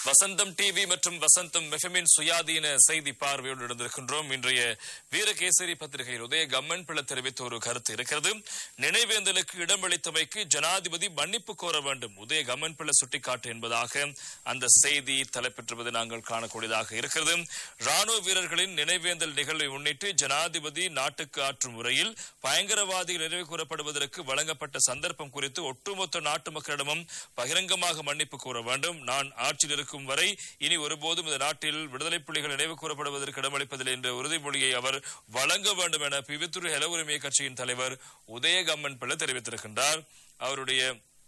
வசந்தம் TV மற்றும் வசந்தம் மெஃபமின் சுயாதீன செய்தி பார்வையோடு இருந்திருக்கின்றோம் இன்றைய வீரகேசரி பத்திரிகையில் உதய கம்மன் பிள்ளை தெரிவித்த ஒரு கருத்து இருக்கிறது நினைவேந்தலுக்கு இடமளித்தமைக்கு ஜனாதிபதி மன்னிப்பு கோர வேண்டும் உதய கம்மன் பிள்ளை சுட்டிக்காட்டு என்பதாக அந்த செய்தி தலைப்பெற்றுவது நாங்கள் காணக்கூடியதாக இருக்கிறது ராணுவ வீரர்களின் நினைவேந்தல் நிகழ்வை முன்னிட்டு ஜனாதிபதி நாட்டுக்கு ஆற்றும் முறையில் பயங்கரவாதிகள் நினைவு கூறப்படுவதற்கு வழங்கப்பட்ட சந்தர்ப்பம் குறித்து ஒட்டுமொத்த நாட்டு மக்களிடமும் பகிரங்கமாக மன்னிப்பு கோர வேண்டும் நான் ஆட்சியில் இருக்கும் வரை இனி ஒருபோதும் இந்த நாட்டில் விடுதலை புலிகள் நினைவு கூறப்படுவதற்கு இடமளிப்பதில்லை என்ற உறுதிமொழியை அவர் வழங்க வேண்டும் என பிவித்துறை ஹெல உரிமை கட்சியின் தலைவர் உதயகம்மன் பிள்ளை தெரிவித்திருக்கின்றார் அவருடைய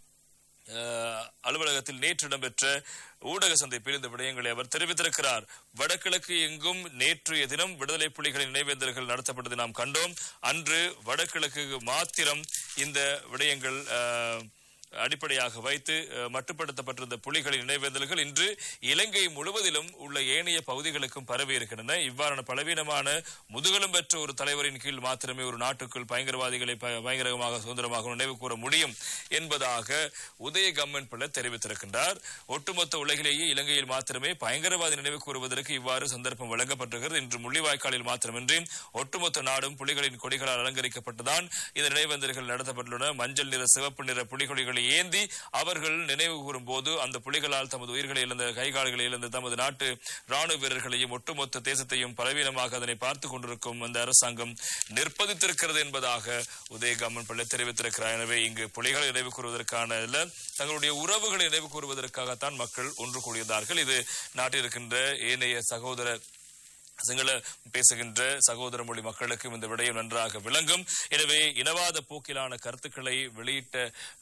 அஹ், அலுவலகத்தில் நேற்று இடம்பெற்ற ஊடக சந்திப்பில் இந்த விடயங்களை அவர் தெரிவித்திருக்கிறார் வடகிழக்கு எங்கும் நேற்றைய தினம் விடுதலை புலிகளின் நினைவேந்தல்கள் நடத்தப்பட்டதை நாம் கண்டோம் அன்று வடகிழக்கு மாத்திரம் இந்த விடயங்கள் அஹ், அடிப்படையாக வைத்து அஹ், மட்டுப்படுத்தப்பட்டிருந்த புலிகளின் நினைவேந்தல்கள் இன்று இலங்கை முழுவதிலும் உள்ள ஏனைய பகுதிகளுக்கும் பரவி இருக்கின்றன இவ்வாறான பலவீனமான முதுகலும் பெற்ற ஒரு தலைவரின் கீழ் மாத்திரமே ஒரு நாட்டுக்குள் பயங்கரவாதிகளை ப- பயங்கரமாக சுதந்திரமாக நினைவு கூற முடியும் என்பதாக உதய கம்மன் பிள்ளை தெரிவித்திருக்கின்றார் ஒட்டுமொத்த உலகிலேயே இலங்கையில் மாத்திரமே பயங்கரவாதி நினைவு கூறுவதற்கு இவ்வாறு சந்தர்ப்பம் வழங்கப்பட்டிருக்கிறது இன்று முள்ளிவாய்க்காலில் மாத்திரமின்றி ஒட்டுமொத்த நாடும் புலிகளின் கொடிகளால் அலங்கரிக்கப்பட்டுதான் இந்த நினைவேந்தல்கள் நடத்தப்பட்டுள்ளன மஞ்சள் நிற சிவப்பு நிற புலிகொடிகளை ஏந்தி அவர்கள் நினைவு கூறும் போது அந்த புலிகளால் தமது உயிர்களை இழந்த கைகால்களை இழந்த தமது நாட்டு ராணுவ வீரர்களையும் ஒட்டுமொத்த தேசத்தையும் பலவீனமாக அதனை பார்த்துக் கொண்டிருக்கும் அந்த அரசாங்கம் நிர்பந்தித்திருக்கிறது என்பதாக உதயகம்மன் பிள்ளை தெரிவித்திருக்கிறார் எனவே இங்கு புலிகளை நினைவு கூறுவதற்கான இல்ல தங்களுடைய உறவுகளை நினைவு கூறுவதற்காகத்தான் மக்கள் ஒன்று கூடியிருந்தார்கள் இது நாட்டில் இருக்கின்ற ஏனைய சகோதர சிங்கள பேசுகின்ற சகோதர மொழி மக்களுக்கும் இந்த விடயம் நன்றாக விளங்கும் எனவே இனவாத போக்கிலான கருத்துக்களை வெளியிட்ட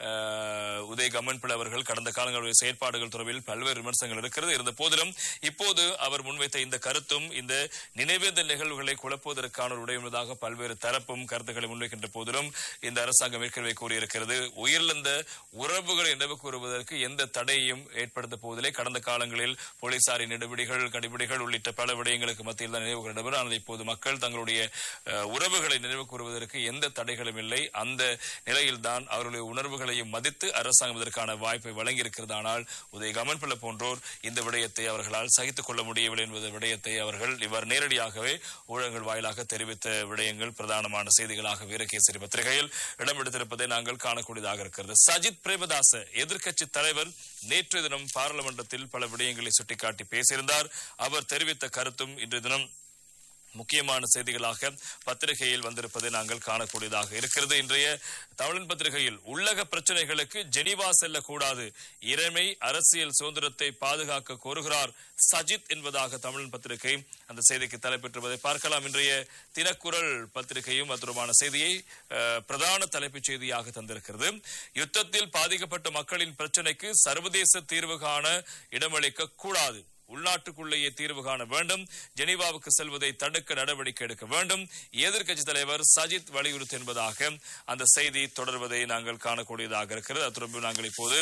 அஹ், உதய கம்மன்பிள் அவர்கள் கடந்த காலங்களுடைய செயற்பாடுகள் தொடர்பில் பல்வேறு விமர்சனங்கள் இருக்கிறது இருந்த போதிலும் இப்போது அவர் முன்வைத்த இந்த கருத்தும் இந்த நினைவேந்தல் நிகழ்வுகளை குழப்புவதற்கான ஒரு விடயம் என்பதாக பல்வேறு தரப்பும் கருத்துக்களை முன்வைக்கின்ற போதிலும் இந்த அரசாங்கம் ஏற்கனவே கூறியிருக்கிறது உயிரிழந்த உறவுகளை நினைவு கூறுவதற்கு எந்த தடையையும் ஏற்படுத்த போவதில்லை கடந்த காலங்களில் போலீசாரின் நெடுபிடிகள் கடிபிடிகள் உள்ளிட்ட பல விடயங்களுக்கு மத்தியில் தான் நினைவு கூறப்படும் ஆனால் இப்போது மக்கள் தங்களுடைய அஹ், உறவுகளை நினைவு கூறுவதற்கு எந்த தடைகளும் இல்லை அந்த நிலையில்தான் அவர்களுடைய உணர்வுகளையும் மதித்து அரசாங்கம் இதற்கான வாய்ப்பை வழங்கியிருக்கிறது ஆனால் உதய கமன்பிள்ள போன்றோர் இந்த விடயத்தை அவர்களால் சகித்துக் கொள்ள முடியவில்லை என்பது விடயத்தை அவர்கள் இவர் நேரடியாகவே ஊடகங்கள் வாயிலாக தெரிவித்த விடயங்கள் பிரதானமான செய்திகளாக வீரகேசரி பத்திரிகையில் இடம்பெடுத்திருப்பதை நாங்கள் காணக்கூடியதாக இருக்கிறது சஜித் பிரேமதாச எதிர்க்கட்சி தலைவர் நேற்று தினம் பாராளுமன்றத்தில் பல விடயங்களை சுட்டிக்காட்டி பேசியிருந்தார் அவர் தெரிவித்த கருத்தும் இன்று தினம் முக்கியமான செய்திகளாக பத்திரிகையில் வந்திருப்பதை நாங்கள் காணக்கூடியதாக இருக்கிறது இன்றைய தமிழன் பத்திரிகையில் உள்ளக பிரச்சனைகளுக்கு ஜெனீவா செல்லக்கூடாது இறைமை அரசியல் சுதந்திரத்தை பாதுகாக்க கோருகிறார் சஜித் என்பதாக தமிழன் பத்திரிகை அந்த செய்திக்கு தலைப்பெற்றுவதை பார்க்கலாம் இன்றைய தினக்குரல் பத்திரிகையும் அத்துறமான செய்தியை அஹ், பிரதான தலைப்புச் செய்தியாக தந்திருக்கிறது யுத்தத்தில் பாதிக்கப்பட்ட மக்களின் பிரச்சனைக்கு சர்வதேச தீர்வு காண இடமளிக்க கூடாது உள்நாட்டுக்குள்ளேயே தீர்வு காண வேண்டும் ஜெனீவாவுக்கு செல்வதை தடுக்க நடவடிக்கை எடுக்க வேண்டும் எதிர்க்கட்சி தலைவர் சஜித் வலியுறுத்தி என்பதாக அந்த செய்தி தொடர்வதை நாங்கள் காணக்கூடியதாக இருக்கிறது அது தொடர்பு நாங்கள் இப்போது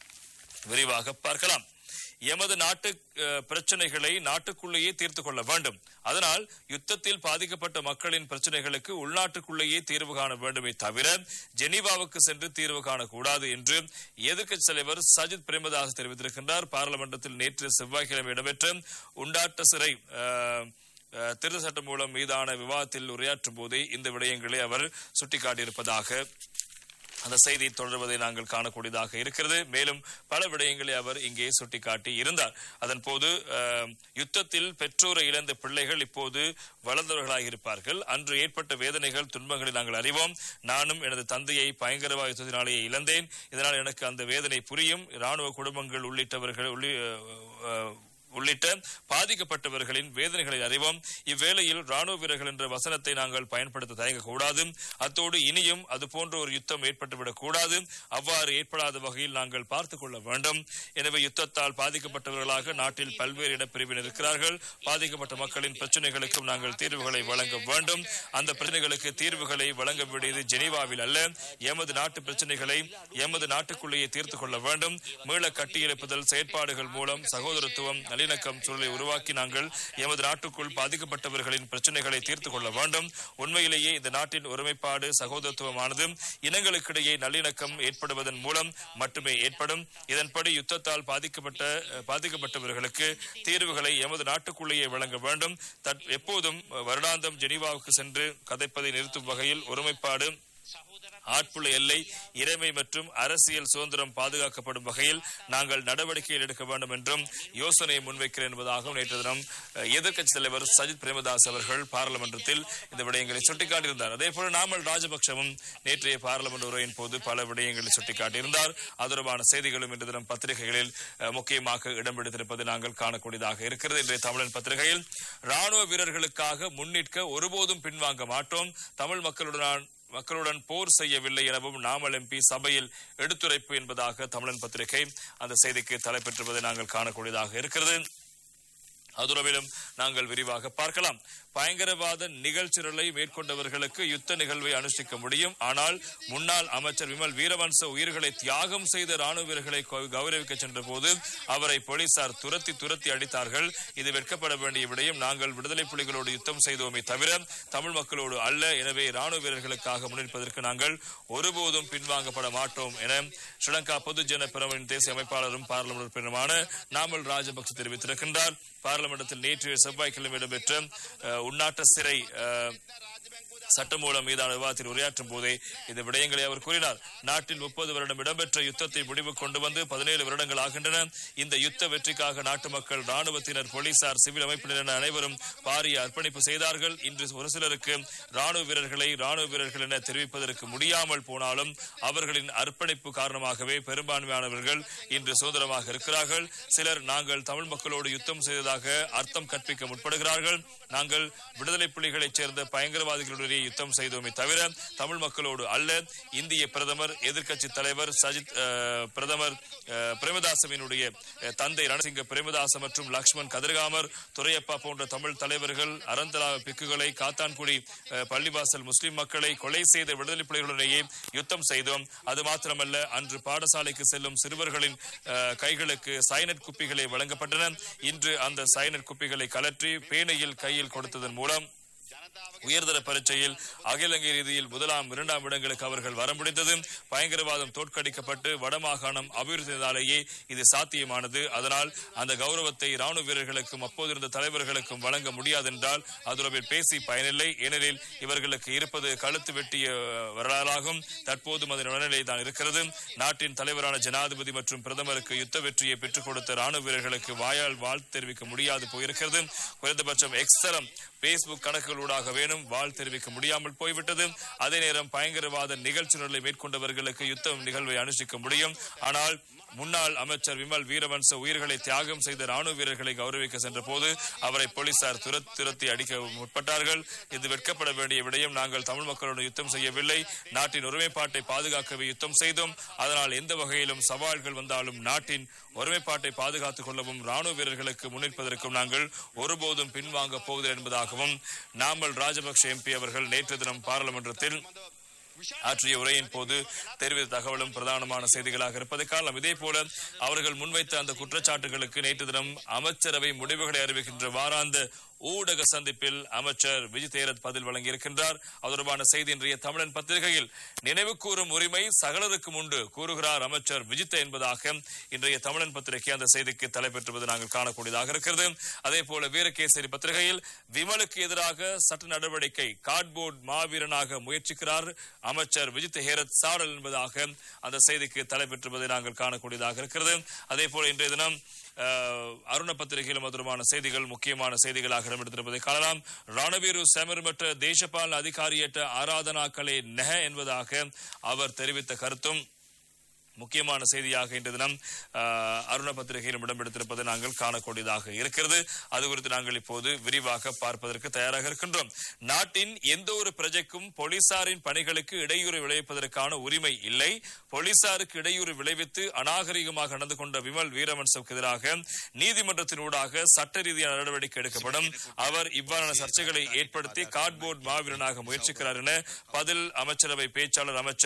விரிவாக பார்க்கலாம் எமது நாட்டு அஹ், பிரச்சனைகளை நாட்டுக்குள்ளேயே தீர்த்து கொள்ள வேண்டும் அதனால் யுத்தத்தில் பாதிக்கப்பட்ட மக்களின் பிரச்சனைகளுக்கு உள்நாட்டுக்குள்ளேயே தீர்வு காண வேண்டுமே தவிர ஜெனீவாவுக்கு சென்று தீர்வு காணக்கூடாது என்று எதிர்க்கட்சி தலைவர் சஜித் பிரேமதாஸ் தெரிவித்திருக்கின்றார் பாராளுமன்றத்தில் நேற்று செவ்வாய்க்கிழமை இடம்பெற்ற உண்டாட்ட சிறை அஹ், அஹ், திருத்த சட்டம் மூலம் மீதான விவாதத்தில் உரையாற்றும் போதே இந்த விடயங்களை அவர் சுட்டிக்காட்டியிருப்பதாக அந்த செய்தி தொடர்வதை நாங்கள் காணக்கூடியதாக இருக்கிறது மேலும் பல விடயங்களை அவர் இங்கே சுட்டிக்காட்டி இருந்தார் அதன் போது அஹ், யுத்தத்தில் பெற்றோரை இழந்த பிள்ளைகள் இப்போது வளர்ந்தவர்களாக இருப்பார்கள் அன்று ஏற்பட்ட வேதனைகள் துன்பங்களை நாங்கள் அறிவோம் நானும் எனது தந்தையை பயங்கரவாத யுத்தத்தினாலேயே இழந்தேன் இதனால் எனக்கு அந்த வேதனை புரியும் இராணுவ குடும்பங்கள் உள்ளிட்டவர்கள் உள்ளி அஹ், உள்ளிட்ட பாதிக்கப்பட்டவர்களின் வேதனைகளை அறிவோம் இவ்வேளையில் ராணுவ வீரர்கள் என்ற வசனத்தை நாங்கள் பயன்படுத்த தயங்கக்கூடாது அத்தோடு இனியும் அது போன்ற ஒரு யுத்தம் ஏற்பட்டுவிடக் கூடாது அவ்வாறு ஏற்படாத வகையில் நாங்கள் பார்த்துக் கொள்ள வேண்டும் எனவே யுத்தத்தால் பாதிக்கப்பட்டவர்களாக நாட்டில் பல்வேறு இடப்பிரிவினர் இருக்கிறார்கள் பாதிக்கப்பட்ட மக்களின் பிரச்சனைகளுக்கும் நாங்கள் தீர்வுகளை வழங்க வேண்டும் அந்த பிரச்சனைகளுக்கு தீர்வுகளை வழங்க வேண்டியது ஜெனீவாவில் அல்ல எமது நாட்டு பிரச்சனைகளை எமது நாட்டுக்குள்ளேயே தீர்த்துக் கொள்ள வேண்டும் மீள கட்டியெழுப்புதல் செயற்பாடுகள் மூலம் சகோதரத்துவம் நல்லிணக்கம் சூழலை உருவாக்கி நாங்கள் எமது நாட்டுக்குள் பாதிக்கப்பட்டவர்களின் பிரச்சனைகளை தீர்த்துக் கொள்ள வேண்டும் உண்மையிலேயே இந்த நாட்டின் ஒருமைப்பாடு சகோதரத்துவமானது இனங்களுக்கிடையே நல்லிணக்கம் ஏற்படுவதன் மூலம் மட்டுமே ஏற்படும் இதன்படி யுத்தத்தால் பாதிக்கப்பட்ட பாதிக்கப்பட்டவர்களுக்கு தீர்வுகளை எமது நாட்டுக்குள்ளேயே வழங்க வேண்டும் தற்- எப்போதும் வருடாந்தம் ஜெனீவாவுக்கு சென்று கதைப்பதை நிறுத்தும் வகையில் ஒருமைப்பாடு ஆட்புள்ள எல்லை இறைமை மற்றும் அரசியல் சுதந்திரம் பாதுகாக்கப்படும் வகையில் நாங்கள் நடவடிக்கைகள் எடுக்க வேண்டும் என்றும் யோசனையை முன்வைக்கிறேன் என்பதாகவும் நேற்று தினம் அஹ், எதிர்க்கட்சித் தலைவர் சஜித் பிரேமதாஸ் அவர்கள் பாராளுமன்றத்தில் இந்த விடயங்களை சுட்டிக்காட்டியிருந்தார் அதே போல நாமல் ராஜபக்சவும் நேற்றைய பாராளுமன்ற உரையின் போது பல விடயங்களை சுட்டிக்காட்டியிருந்தார் அது தொடர்பான செய்திகளும் இன்று தினம் பத்திரிகைகளில் அஹ், முக்கியமாக இடம் பிடித்திருப்பது நாங்கள் காணக்கூடியதாக இருக்கிறது இன்றைய தமிழன் பத்திரிகையில் ராணுவ வீரர்களுக்காக முன்னிற்க ஒருபோதும் பின்வாங்க மாட்டோம் தமிழ் மக்களுடன் மக்களுடன் போர் செய்யவில்லை எனவும் நாமல் எம்பி சபையில் எடுத்துரைப்பு என்பதாக தமிழன் பத்திரிகை அந்த செய்திக்கு தலைப்பெற்றிருப்பதை நாங்கள் காணக்கூடியதாக இருக்கிறது அதுரவிலும் நாங்கள் விரிவாக பார்க்கலாம் பயங்கரவாத நிகழ்ச்சிகளை மேற்கொண்டவர்களுக்கு யுத்த நிகழ்வை அனுஷ்டிக்க முடியும் ஆனால் முன்னாள் அமைச்சர் விமல் வீரவன்ச உயிர்களை தியாகம் செய்த ராணுவ வீரர்களை கௌ- கௌரவிக்க சென்ற போது அவரை போலீசார் துரத்தி துரத்தி அடித்தார்கள் இது வெட்கப்பட வேண்டிய விடயம் நாங்கள் விடுதலை புலிகளோடு யுத்தம் செய்தோமே தவிர தமிழ் மக்களோடு அல்ல எனவே ராணுவ வீரர்களுக்காக முன்னிற்பதற்கு நாங்கள் ஒருபோதும் பின்வாங்கப்பட மாட்டோம் என ஸ்ரீலங்கா பொதுஜன பிரமுன் தேசிய அமைப்பாளரும் பாராளுமன்ற உறுப்பினருமான நாமல் ராஜபக்ச தெரிவித்திருக்கின்றார் பாராளுமன்றத்தில் நேற்று செவ்வாய்க்கிழமை இடம்பெற்ற அஹ், உள்நாட்டு சிறை அஹ், சட்டமூலம் மீதான விவாதத்தில் உரையாற்றும் போதே இந்த விடயங்களை அவர் கூறினார் நாட்டில் முப்பது வருடம் இடம்பெற்ற யுத்தத்தை முடிவு கொண்டு வந்து பதினேழு வருடங்கள் ஆகின்றன இந்த யுத்த வெற்றிக்காக நாட்டு மக்கள் ராணுவத்தினர் போலீசார் சிவில் அமைப்பினர் என அனைவரும் பாரிய அர்ப்பணிப்பு செய்தார்கள் இன்று ஒரு சிலருக்கு ராணுவ வீரர்களை ராணுவ வீரர்கள் என தெரிவிப்பதற்கு முடியாமல் போனாலும் அவர்களின் அர்ப்பணிப்பு காரணமாகவே பெரும்பான்மையானவர்கள் இன்று சுதந்திரமாக இருக்கிறார்கள் சிலர் நாங்கள் தமிழ் மக்களோடு யுத்தம் செய்ததாக அர்த்தம் கற்பிக்க முற்படுகிறார்கள் நாங்கள் விடுதலை புலிகளைச் சேர்ந்த பயங்கரவாதிகளுடைய யுத்தம் செய்தோமே தவிர தமிழ் மக்களோடு அல்ல இந்திய பிரதமர் எதிர்க்கட்சி தலைவர் சஜித் அஹ், பிரதமர் அஹ், பிரேமதாசவினுடைய அஹ், தந்தை ரணசிங்க பிரேமதாச மற்றும் லக்ஷ்மண் கதிர்காமர் துரையப்பா போன்ற தமிழ் தலைவர்கள் அறந்தலா பிக்குகளை காத்தான்குடி அஹ், பள்ளிவாசல் முஸ்லிம் மக்களை கொலை செய்த விடுதலை புலிகளுடனேயே யுத்தம் செய்தோம் அது மாத்திரமல்ல அன்று பாடசாலைக்கு செல்லும் சிறுவர்களின் அஹ், கைகளுக்கு சைனட் குப்பிகளை வழங்கப்பட்டன இன்று அந்த சைனட் குப்பிகளை கலற்றி பேனையில் கையில் கொடுத்ததன் மூலம் உயர்தர பரீட்சையில் அகில இலங்கை ரீதியில் முதலாம் இரண்டாம் இடங்களுக்கு அவர்கள் வர முடிந்தது பயங்கரவாதம் தோற்கடிக்கப்பட்டு வடமாகாணம் அபிவிருத்தியாலேயே இது சாத்தியமானது அதனால் அந்த கௌரவத்தை ராணுவ வீரர்களுக்கும் அப்போதிருந்த தலைவர்களுக்கும் வழங்க முடியாது என்றால் அதுரவில் பேசி பயனில்லை ஏனெனில் இவர்களுக்கு இருப்பது கழுத்து வெட்டிய அஹ், வரலாறாகும் தற்போதும் அதன் மனநிலை தான் இருக்கிறது நாட்டின் தலைவரான ஜனாதிபதி மற்றும் பிரதமருக்கு யுத்த வெற்றியை பெற்றுக் கொடுத்த ராணுவ வீரர்களுக்கு வாயால் வாழ்த்து தெரிவிக்க முடியாது போயிருக்கிறது குறைந்தபட்சம் எக்ஸ் தரம் பேஸ்புக் கணக்குகளூடாக வேணும் வாழ் தெரிவிக்க முடியாமல் போய்விட்டது அதே நேரம் பயங்கரவாத நிகழ்ச்சிகளை மேற்கொண்டவர்களுக்கு யுத்தம் நிகழ்வை அனுஷ்டிக்க முடியும் ஆனால் முன்னாள் அமைச்சர் விமல் வீரவன்ச உயிர்களை தியாகம் செய்த ராணுவ வீரர்களை கௌரவிக்க சென்ற போது அவரை போலீசார் துரத் துரத்தி அடிக்க முற்பட்டார்கள் இது வெட்கப்பட வேண்டிய விடயம் நாங்கள் தமிழ் மக்களோடு யுத்தம் செய்யவில்லை நாட்டின் ஒருமைப்பாட்டை பாதுகாக்கவே யுத்தம் செய்தோம் அதனால் எந்த வகையிலும் சவால்கள் வந்தாலும் நாட்டின் ஒருமைப்பாட்டை பாதுகாத்துக் கொள்ளவும் ராணுவ வீரர்களுக்கு முன்னிற்பதற்கும் நாங்கள் ஒருபோதும் பின்வாங்க போவதில்லை என்பதாகவும் நாமல் ராஜபக்ஷ எம்பி அவர்கள் நேற்று தினம் பாராளுமன்றத்தில் ஆற்றிய உரையின் போது தெரிவித்த தகவலும் பிரதானமான செய்திகளாக இருப்பதை காரணம் இதே போல அவர்கள் முன்வைத்த அந்த குற்றச்சாட்டுகளுக்கு நேற்று தினம் அமைச்சரவை முடிவுகளை அறிவிக்கின்ற வாராந்த ஊடக சந்திப்பில் அமைச்சர் விஜய் தேரத் பதில் வழங்கியிருக்கின்றார் அது தொடர்பான செய்தி இன்றைய தமிழன் பத்திரிகையில் நினைவு கூறும் உரிமை சகலருக்கும் உண்டு கூறுகிறார் அமைச்சர் விஜித்த என்பதாக இன்றைய தமிழன் பத்திரிகை அந்த செய்திக்கு தலைப்பெற்றுவது நாங்கள் காணக்கூடியதாக இருக்கிறது அதே போல வீரகேசரி பத்திரிகையில் விமலுக்கு எதிராக சட்ட நடவடிக்கை கார்ட்போர்ட் மாவீரனாக முயற்சிக்கிறார் அமைச்சர் விஜித் ஹேரத் சாடல் என்பதாக அந்த செய்திக்கு தலைப்பெற்றுவதை நாங்கள் காணக்கூடியதாக இருக்கிறது அதே போல இன்றைய தினம் அஹ், அருண பத்திரிகையிலும் மதுரமான செய்திகள் முக்கியமான செய்திகளாக இடம்பெடுத்திருப்பதை காணலாம் ரணவீரு செமர்மற்ற தேசபால் அதிகாரியற்ற ஆராதனாக்களே நெஹ என்பதாக அவர் தெரிவித்த கருத்தும் முக்கியமான செய்தியாக இன்று தினம் அஹ், அருண பத்திரிகையிலும் இடம்பெடுத்திருப்பதை நாங்கள் காணக்கூடியதாக இருக்கிறது அது குறித்து நாங்கள் இப்போது விரிவாக பார்ப்பதற்கு தயாராக இருக்கின்றோம் நாட்டின் எந்த ஒரு பிரஜைக்கும் போலீசாரின் பணிகளுக்கு இடையூறு விளைவிப்பதற்கான உரிமை இல்லை போலீசாருக்கு இடையூறு விளைவித்து அநாகரிகமாக நடந்து கொண்ட விமல் வீரவன்சவுக்கு எதிராக நீதிமன்றத்தினூடாக சட்ட ரீதியான நடவடிக்கை எடுக்கப்படும் அவர் இவ்வாறான சர்ச்சைகளை ஏற்படுத்தி கார்ட்போர்ட் மாவீரனாக முயற்சிக்கிறார் என பதில் அமைச்சரவை பேச்சாளர் அமைச்சர்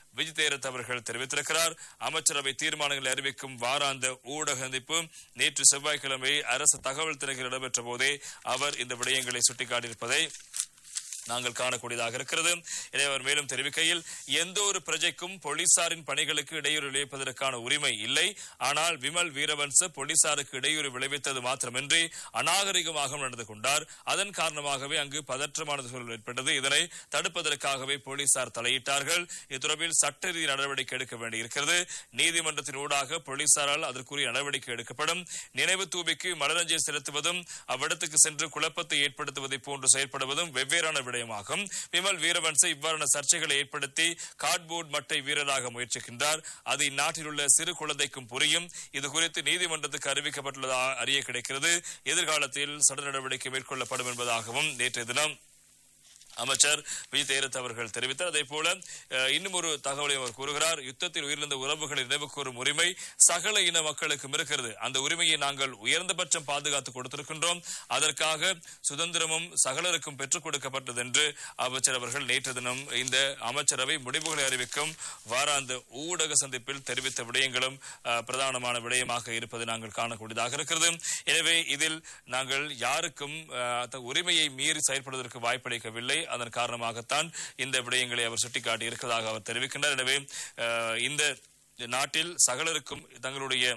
விஜய் தேரத் அவர்கள் தெரிவித்திருக்கிறார் அமைச்சரவை தீர்மானங்களை அறிவிக்கும் வாராந்த ஊடக சந்திப்பு நேற்று செவ்வாய்க்கிழமை அரசு தகவல் திரையில் இடம்பெற்ற போதே அவர் இந்த விடயங்களை சுட்டிக்காட்டியிருப்பதை நாங்கள் காணக்கூடியதாக இருக்கிறது எனவே அவர் மேலும் தெரிவிக்கையில் எந்த ஒரு பிரஜைக்கும் போலீசாரின் பணிகளுக்கு இடையூறு விளைவிப்பதற்கான உரிமை இல்லை ஆனால் விமல் வீரவன்ச போலீசாருக்கு இடையூறு விளைவித்தது மாத்திரமின்றி அநாகரிகமாக நடந்து கொண்டார் அதன் காரணமாகவே அங்கு பதற்றமான சூழல் ஏற்பட்டது இதனை தடுப்பதற்காகவே போலீசார் தலையிட்டார்கள் இத்தொடர்பில் சட்ட ரீதி நடவடிக்கை எடுக்க வேண்டியிருக்கிறது நீதிமன்றத்தின் ஊடாக போலீசாரால் அதற்குரிய நடவடிக்கை எடுக்கப்படும் நினைவு தூபிக்கு மலரஞ்சலி செலுத்துவதும் அவ்விடத்துக்கு சென்று குழப்பத்தை ஏற்படுத்துவதை போன்று செயற்படுவதும் வெவ்வேறான விடயமாகும் விமல் வீரவன்ச இவ்வாறான சர்ச்சைகளை ஏற்படுத்தி கார்ட்போர்ட் மட்டை வீரராக முயற்சிக்கின்றார் அது இந்நாட்டில் உள்ள சிறு குழந்தைக்கும் புரியும் இது குறித்து நீதிமன்றத்துக்கு அறிவிக்கப்பட்டுள்ளதாக அறிய கிடைக்கிறது எதிர்காலத்தில் சட்ட நடவடிக்கை மேற்கொள்ளப்படும் என்பதாகவும் நேற்றைய தினம் அமைச்சர் விஜய் தேரத் அவர்கள் தெரிவித்தார் அதே போல அஹ், இன்னும் ஒரு தகவலை அவர் கூறுகிறார் யுத்தத்தில் உயிரிழந்த உறவுகளை நினைவு கூறும் உரிமை சகல இன மக்களுக்கும் இருக்கிறது அந்த உரிமையை நாங்கள் உயர்ந்தபட்சம் பாதுகாத்து கொடுத்திருக்கின்றோம் அதற்காக சுதந்திரமும் சகலருக்கும் பெற்றுக் கொடுக்கப்பட்டது என்று அமைச்சர் அவர்கள் நேற்று தினம் இந்த அமைச்சரவை முடிவுகளை அறிவிக்கும் வாராந்த ஊடக சந்திப்பில் தெரிவித்த விடயங்களும் அஹ், பிரதானமான விடயமாக இருப்பது நாங்கள் காணக்கூடியதாக இருக்கிறது எனவே இதில் நாங்கள் யாருக்கும் அஹ், அந்த உரிமையை மீறி செயல்படுவதற்கு வாய்ப்பளிக்கவில்லை அதன் காரணமாகத்தான் இந்த விடயங்களை அவர் சுட்டிக்காட்டி இருக்கிறதாக அவர் தெரிவிக்கின்றார் எனவே அஹ், இந்த நாட்டில் சகலருக்கும் தங்களுடைய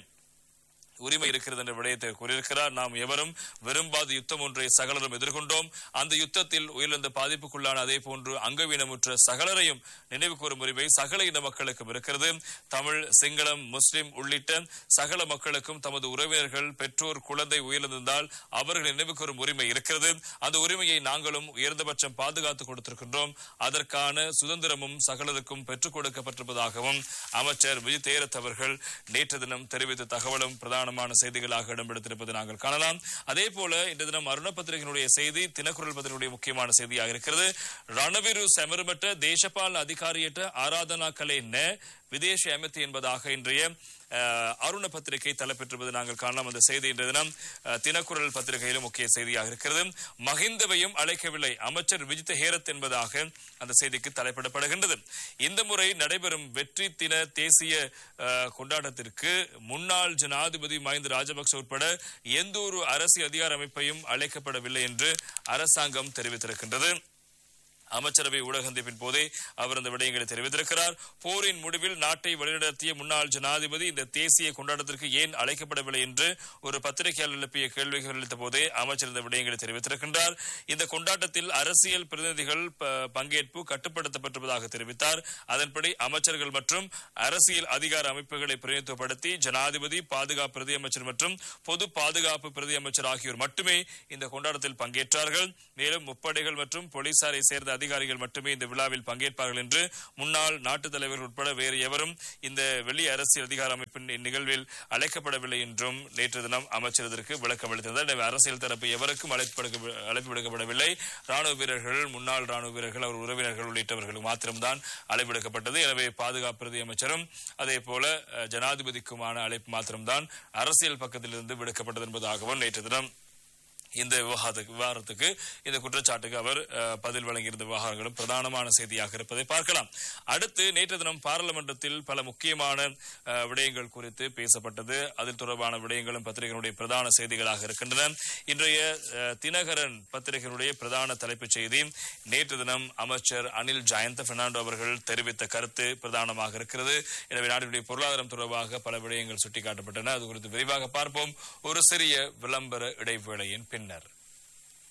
உரிமை இருக்கிறது என்ற விடயத்தை கூறியிருக்கிறார் நாம் எவரும் விரும்பாத யுத்தம் ஒன்றை சகலரும் எதிர்கொண்டோம் அந்த யுத்தத்தில் உயிரிழந்த பாதிப்புக்குள்ளான அதே போன்று அங்கவீனமுற்ற சகலரையும் நினைவு கூறும் உரிமை சகல இன மக்களுக்கும் இருக்கிறது தமிழ் சிங்களம் முஸ்லிம் உள்ளிட்ட சகல மக்களுக்கும் தமது உறவினர்கள் பெற்றோர் குழந்தை உயிரிழந்தால் அவர்கள் நினைவு கூறும் உரிமை இருக்கிறது அந்த உரிமையை நாங்களும் உயர்ந்தபட்சம் பாதுகாத்து கொடுத்திருக்கின்றோம் அதற்கான சுதந்திரமும் சகலருக்கும் பெற்றுக் கொடுக்கப்பட்டிருப்பதாகவும் அமைச்சர் விஜய் தேரத் அவர்கள் நேற்று தினம் தெரிவித்த தகவலும் பிரதானமான செய்திகளாக இடம்பெடுத்திருப்பதை நாங்கள் காணலாம் அதே போல இன்று தினம் அருண பத்திரிகையினுடைய செய்தி தினக்குரல் பத்திரிகையுடைய முக்கியமான செய்தியாக இருக்கிறது ரணவிரு செமருமற்ற தேசபால் அதிகாரியற்ற ஆராதனா கலை ந விதேச அமைத்து என்பதாக இன்றைய அஹ், அருண பத்திரிகை தலைப்பெற்றிருப்பது நாங்கள் காணலாம் அந்த செய்தி இன்றைய தினம் அஹ், தினக்குரல் பத்திரிகையிலும் முக்கிய செய்தியாக இருக்கிறது மஹிந்தவையும் அழைக்கவில்லை அமைச்சர் விஜித ஹேரத் என்பதாக அந்த செய்திக்கு தலைப்பிடப்படுகின்றது இந்த முறை நடைபெறும் வெற்றி தின தேசிய அஹ், கொண்டாட்டத்திற்கு முன்னாள் ஜனாதிபதி மஹிந்த ராஜபக்ச உட்பட எந்த ஒரு அரசியல் அதிகார அமைப்பையும் அழைக்கப்படவில்லை என்று அரசாங்கம் தெரிவித்திருக்கின்றது அமைச்சரவை ஊடகந்திப்பின் போதே அவர் அந்த விடயங்களை தெரிவித்திருக்கிறார் போரின் முடிவில் நாட்டை வழிநடத்திய முன்னாள் ஜனாதிபதி இந்த தேசிய கொண்டாட்டத்திற்கு ஏன் அழைக்கப்படவில்லை என்று ஒரு பத்திரிகையாளர் எழுப்பிய கேள்விகள் அளித்த போதே அமைச்சர் இந்த விடயங்களை தெரிவித்திருக்கின்றார் இந்த கொண்டாட்டத்தில் அரசியல் பிரதிநிதிகள் ப- பங்கேற்பு கட்டுப்படுத்தப்பட்டிருப்பதாக தெரிவித்தார் அதன்படி அமைச்சர்கள் மற்றும் அரசியல் அதிகார அமைப்புகளை பிரதிநிதித்துவப்படுத்தி ஜனாதிபதி பாதுகாப்பு பிரதி அமைச்சர் மற்றும் பொது பாதுகாப்பு பிரதி அமைச்சர் ஆகியோர் மட்டுமே இந்த கொண்டாட்டத்தில் பங்கேற்றார்கள் மேலும் முப்படைகள் மற்றும் போலீசாரை சேர்ந்த அதிகாரிகள் மட்டுமே இந்த விழாவில் பங்கேற்பார்கள் என்று முன்னாள் நாட்டுத் தலைவர்கள் உட்பட வேறு எவரும் இந்த வெளி அரசியல் அதிகார அமைப்பின் இந்நிகழ்வில் அழைக்கப்படவில்லை என்றும் நேற்று தினம் அமைச்சர் இதற்கு விளக்கம் அளித்திருந்தார் எனவே அரசியல் தரப்பு எவருக்கும் அழைப்பு விடுக்க- அழைப்பு விடுக்கப்படவில்லை ராணுவ வீரர்கள் முன்னாள் ராணுவ வீரர்கள் அவர் உறவினர்கள் உள்ளிட்டவர்களுக்கு மாத்திரம்தான் அழைப்பு விடுக்கப்பட்டது எனவே பாதுகாப்பு பிரதி அமைச்சரும் அதே போல அஹ், ஜனாதிபதிக்குமான அழைப்பு மாத்திரம்தான் அரசியல் பக்கத்திலிருந்து விடுக்கப்பட்டது என்பதாகவும் நேற்று தினம் இந்த விவகாரத்துக்கு விவகாரத்துக்கு இந்த குற்றச்சாட்டுக்கு அவர் அஹ், பதில் வழங்கியிருந்த விவகாரங்களும் பிரதானமான செய்தியாக இருப்பதை பார்க்கலாம் அடுத்து நேற்று தினம் பாராளுமன்றத்தில் பல முக்கியமான அஹ், விடயங்கள் குறித்து பேசப்பட்டது அதில் தொடர்பான விடயங்களும் பத்திரிகையினுடைய பிரதான செய்திகளாக இருக்கின்றன இன்றைய அஹ், தினகரன் பத்திரிகையினுடைய பிரதான தலைப்புச் செய்தி நேற்று தினம் அமைச்சர் அனில் ஜெயந்த பெர்னாண்டோ அவர்கள் தெரிவித்த கருத்து பிரதானமாக இருக்கிறது எனவே நாட்டினுடைய பொருளாதாரம் தொடர்பாக பல விடயங்கள் சுட்டிக்காட்டப்பட்டன அது குறித்து விரிவாக பார்ப்போம் ஒரு சிறிய விளம்பர இடைவேளையின் பின்னர்